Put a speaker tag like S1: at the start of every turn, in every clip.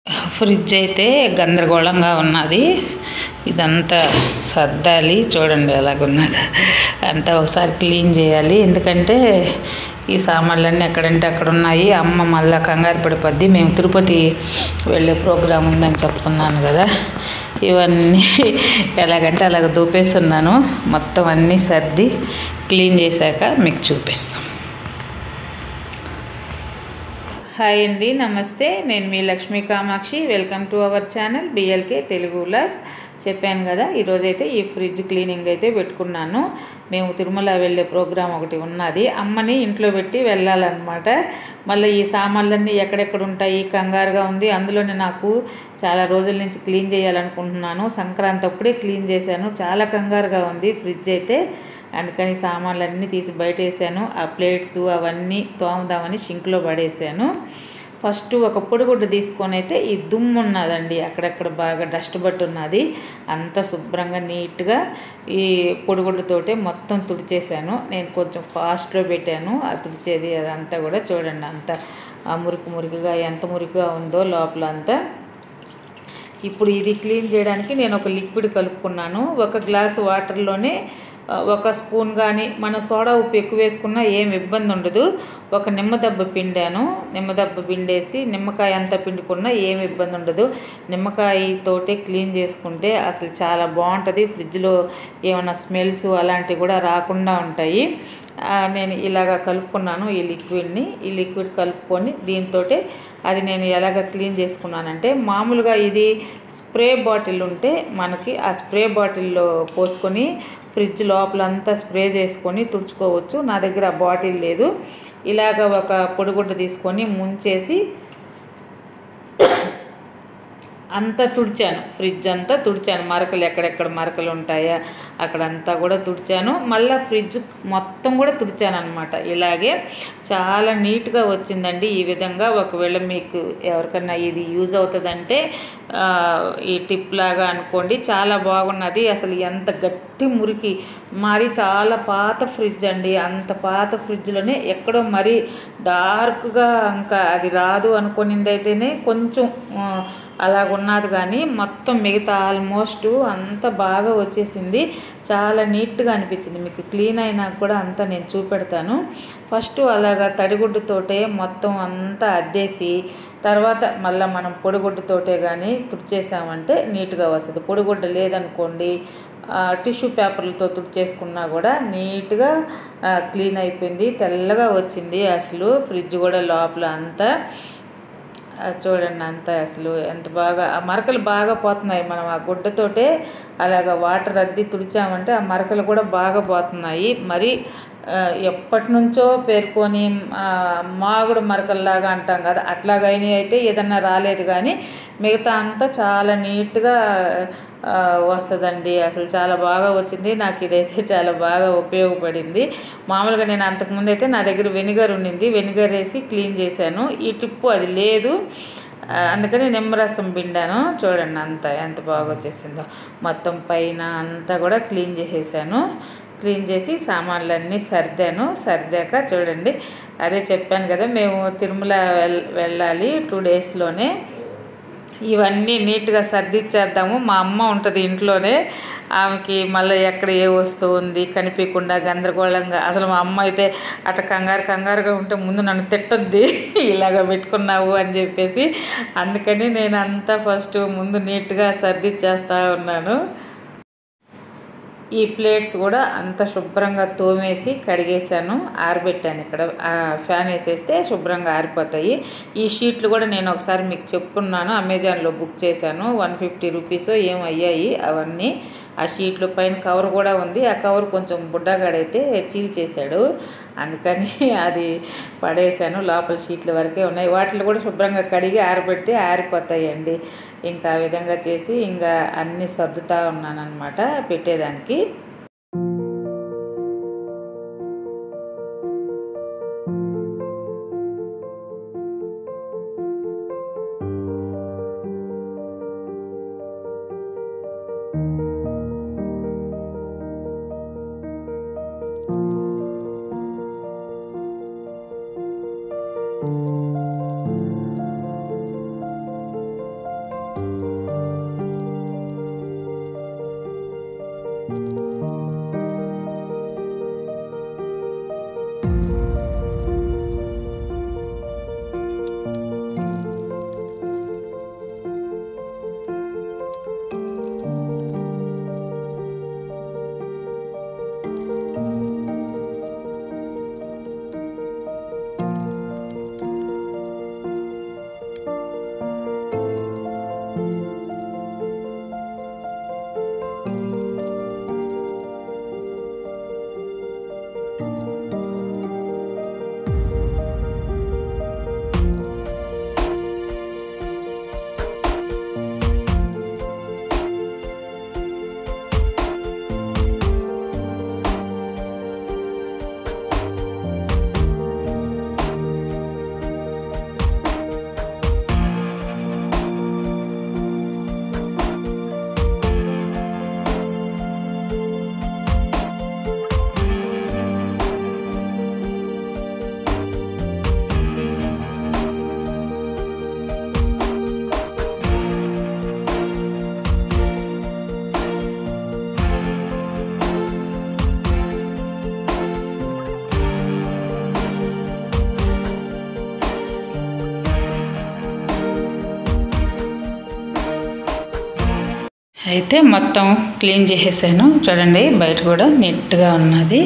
S1: fridge అయితే గందరగోళంగా ఉన్నది ఇదంతా సర్దాలి చూడండి ఎలాగున్నది అంతా ఒకసారి క్లీన్ చేయాలి ఎందుకంటే ఈ సామాన్లన్నీ ఎక్కడంటే అక్కడ ఉన్నాయి అమ్మ మళ్ళా కంగారు పడిపోద్ది మేము తిరుపతి వెళ్ళే ప్రోగ్రాం ఉందని చెప్తున్నాను కదా ఇవన్నీ ఎలాగంటే అలాగ దూపేస్తున్నాను మొత్తం అన్నీ సర్ది క్లీన్ చేశాక మీకు చూపిస్తాం హాయ్ అండి నమస్తే నేను మీ Lakshmi Kamakshi welcome to our channel BLK Telugu vlogs చెప్పాను కదా ఈరోజైతే ఈ ఫ్రిడ్జ్ క్లీనింగ్ అయితే పెట్టుకున్నాను మేము తిరుమల వెళ్ళే ప్రోగ్రాం ఒకటి ఉన్నది అమ్మని ఇంట్లో పెట్టి వెళ్ళాలన్నమాట మళ్ళీ ఈ సామాన్లన్నీ ఎక్కడెక్కడ ఉంటాయి కంగారుగా ఉంది అందులోనే నాకు చాలా రోజుల నుంచి క్లీన్ చేయాలనుకుంటున్నాను సంక్రాంతి అప్పుడే క్లీన్ చేశాను చాలా కంగారుగా ఉంది ఫ్రిడ్జ్ అయితే అందుకని సామాన్లన్నీ తీసి బయట వేసాను ఆ ప్లేట్స్ అవన్నీ తోముదామని షింక్లో పడేసాను ఫస్ట్ ఒక పొడిగుడ్డ తీసుకొని అయితే ఈ దుమ్ము ఉన్నదండి అక్కడక్కడ బాగా డస్ట్ బట్టి ఉన్నది అంతా శుభ్రంగా నీట్గా ఈ పొడిగుడ్డతోటే మొత్తం తుడిచేసాను నేను కొంచెం ఫాస్ట్లో పెట్టాను ఆ తుడిచేది అదంతా కూడా చూడండి అంత ఆ మురికి మురికిగా ఎంత మురికిగా ఉందో లోపల అంతా ఇప్పుడు ఇది క్లీన్ చేయడానికి నేను ఒక లిక్విడ్ కలుపుకున్నాను ఒక గ్లాసు వాటర్లోనే ఒక స్పూన్ కానీ మన సోడా ఉప్పు ఎక్కువ వేసుకున్నా ఏం ఇబ్బంది ఉండదు ఒక నిమ్మదబ్బ పిండాను నిమ్మదబ్బ పిండేసి నిమ్మకాయ అంతా పిండుకున్నా ఏం ఇబ్బంది ఉండదు నిమ్మకాయతోటే క్లీన్ చేసుకుంటే అసలు చాలా బాగుంటుంది ఫ్రిడ్జ్లో ఏమైనా స్మెల్స్ అలాంటివి కూడా రాకుండా ఉంటాయి నేను ఇలాగ కలుపుకున్నాను ఈ లిక్విడ్ని ఈ లిక్విడ్ కలుపుకొని దీంతో అది నేను ఎలాగ క్లీన్ చేసుకున్నానంటే మామూలుగా ఇది స్ప్రే బాటిల్ ఉంటే మనకి ఆ స్ప్రే బాటిల్లో పోసుకొని ఫ్రిడ్జ్ లోపలంతా స్ప్రే చేసుకొని తుడుచుకోవచ్చు నా దగ్గర ఆ బాటిల్ లేదు ఇలాగ ఒక పొడిగుడ్డ తీసుకొని ముంచేసి అంతా తుడిచాను ఫ్రిడ్జ్ అంతా తుడిచాను మరకలు ఎక్కడెక్కడ మరకలు ఉంటాయా అక్కడంతా కూడా తుడిచాను మళ్ళీ ఫ్రిడ్జ్ మొత్తం కూడా తుడిచాను అనమాట ఇలాగే చాలా నీట్గా వచ్చిందండి ఈ విధంగా ఒకవేళ మీకు ఎవరికన్నా ఇది యూజ్ అవుతుందంటే ఈ టిప్ లాగా అనుకోండి చాలా బాగున్నది అసలు ఎంత గట్టి మురికి మరి చాలా పాత ఫ్రిడ్జ్ అండి అంత పాత ఫ్రిడ్జ్లోనే ఎక్కడో మరీ డార్క్గా ఇంకా అది రాదు అనుకునింది అయితేనే కొంచెం అలాగున్నది కానీ మొత్తం మిగతా ఆల్మోస్ట్ అంత బాగా వచ్చేసింది చాలా నీట్గా అనిపించింది మీకు క్లీన్ అయినా కూడా అంతా నేను చూపెడతాను ఫస్ట్ అలాగా తడిగుడ్డుతోటే మొత్తం అంతా అద్దేసి తర్వాత మళ్ళీ మనం పొడిగుడ్డుతోటే కానీ తుడిచేసామంటే నీట్గా వస్తుంది పొడిగుడ్డ లేదనుకోండి టిష్యూ పేపర్లతో తుడిచేసుకున్నా కూడా నీట్గా క్లీన్ అయిపోయింది తెల్లగా వచ్చింది అసలు ఫ్రిడ్జ్ కూడా లోపల అంతా చూడండి అంత అసలు ఎంత బాగా ఆ మరకలు బాగా పోతున్నాయి మనం ఆ గుడ్డతోటే అలాగ వాటర్ అద్ది తుడిచామంటే ఆ మరకలు కూడా బాగా పోతున్నాయి మరి ఎప్పటి నుంచో పేర్కొని మాగుడు మరకల్లాగా అంటాం కదా అట్లాగైనా అయితే ఏదన్నా రాలేదు కానీ మిగతా అంతా చాలా నీట్గా వస్తుందండి అసలు చాలా బాగా వచ్చింది నాకు ఇదైతే చాలా బాగా ఉపయోగపడింది మామూలుగా నేను అంతకుముందు అయితే నా దగ్గర వెనిగర్ ఉండింది వెనిగర్ వేసి క్లీన్ చేశాను ఈ టిప్పు అది లేదు అందుకని నిమ్మరసం పిండాను చూడండి అంత ఎంత బాగా వచ్చేసిందో మొత్తం పైన అంతా కూడా క్లీన్ చేసేసాను క్లీన్ చేసి సామాన్లన్నీ సర్దాను సర్దాక చూడండి అదే చెప్పాను కదా మేము తిరుమల వెల్ వెళ్ళాలి టూ డేస్లోనే ఇవన్నీ నీట్గా సర్దిచ్చేద్దాము మా అమ్మ ఉంటుంది ఇంట్లోనే ఆమెకి మళ్ళీ ఎక్కడ ఏ వస్తువు ఉంది కనిపించకుండా గందరగోళంగా అసలు మా అమ్మ అయితే అట కంగారు కంగారుగా ఉంటే ముందు నన్ను తిట్టద్ది ఇలాగ పెట్టుకున్నావు అని చెప్పేసి అందుకని నేను అంతా ఫస్ట్ ముందు నీట్గా సర్దిచ్చేస్తూ ఉన్నాను ఈ ప్లేట్స్ కూడా అంత శుభ్రంగా తోమేసి కడిగేసాను ఆరబెట్టాను ఇక్కడ ఫ్యాన్ వేసేస్తే శుభ్రంగా ఆరిపోతాయి ఈ షీట్లు కూడా నేను ఒకసారి మీకు చెప్పుకున్నాను అమెజాన్లో బుక్ చేశాను వన్ ఫిఫ్టీ రూపీస్ ఏం అయ్యాయి అవన్నీ ఆ షీట్లు పైన కవర్ కూడా ఉంది ఆ కవర్ కొంచెం బుడ్డగాడైతే చీల్చేశాడు అందుకని అది పడేసాను లోపల షీట్ల వరకే ఉన్నాయి వాటిని కూడా శుభ్రంగా కడిగి ఆరబెడితే ఆరిపోతాయండి ఇంకా ఆ విధంగా చేసి ఇంకా అన్నీ సర్దుతా ఉన్నాను అనమాట పెట్టేదానికి అయితే మొత్తం క్లీన్ చేసేసాను చూడండి బయట కూడా నీట్గా ఉన్నది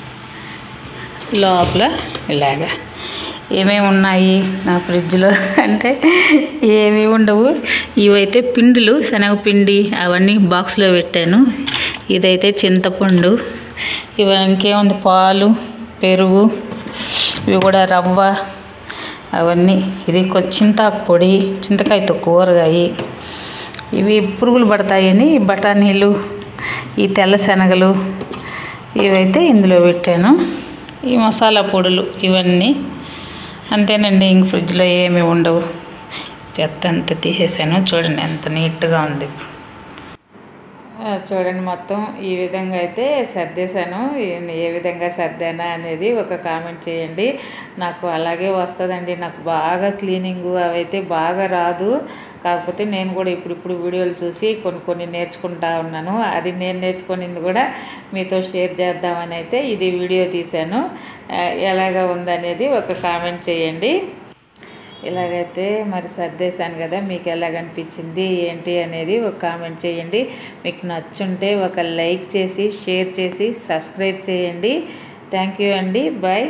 S1: లోపల ఇలాగా ఏమేమి ఉన్నాయి నా ఫ్రిడ్జ్లో అంటే ఏమీ ఉండవు ఇవైతే పిండిలు శనగపిండి అవన్నీ బాక్స్లో పెట్టాను ఇదైతే చింతపండు ఇవి ఇంకేముంది పాలు పెరుగు ఇవి కూడా రవ్వ అవన్నీ ఇది కొ- చింతాకు పొడి చింతకాయతో కూరగాయ ఇవి పురుగులు పడతాయని బఠానీలు ఈ తెల్ల శనగలు ఇవైతే ఇందులో పెట్టాను ఈ మసాలా పొడులు ఇవన్నీ అంతేనండి ఇంక ఫ్రిడ్జ్లో ఏమీ ఉండవు చెత్త అంతా తీసేసాను చూడండి ఎంత నీట్గా ఉంది ఆ, చూడండి మొత్తం ఈ విధంగా అయితే సర్దేశాను ఏ- ఏ విధంగా సర్దానా అనేది ఒక కామెంట్ చేయండి నాకు అలాగే వస్తుందండి నాకు బాగా క్లీనింగ్ అవైతే బాగా రాదు కాకపోతే నేను కూడా ఇప్పుడు ఇప్పుడు వీడియోలు చూసి కొన్ని కొన్ని నేర్చుకుంటా ఉన్నాను అది నేను నేర్చుకునింది కూడా మీతో షేర్ చేద్దామని అయితే ఇది వీడియో తీశాను ఆ, ఎలాగ ఉందనేది ఒక కామెంట్ చేయండి ఇలాగైతే మరి సర్దేశాను కదా మీకు ఎలాగనిపించింది ఏంటి అనేది ఒక కామెంట్ చేయండి మీకు నచ్చుంటే ఒక లైక్ చేసి షేర్ చేసి సబ్స్క్రైబ్ చేయండి థ్యాంక్ యూ అండి బాయ్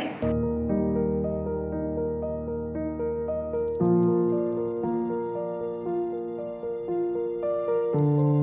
S2: thank you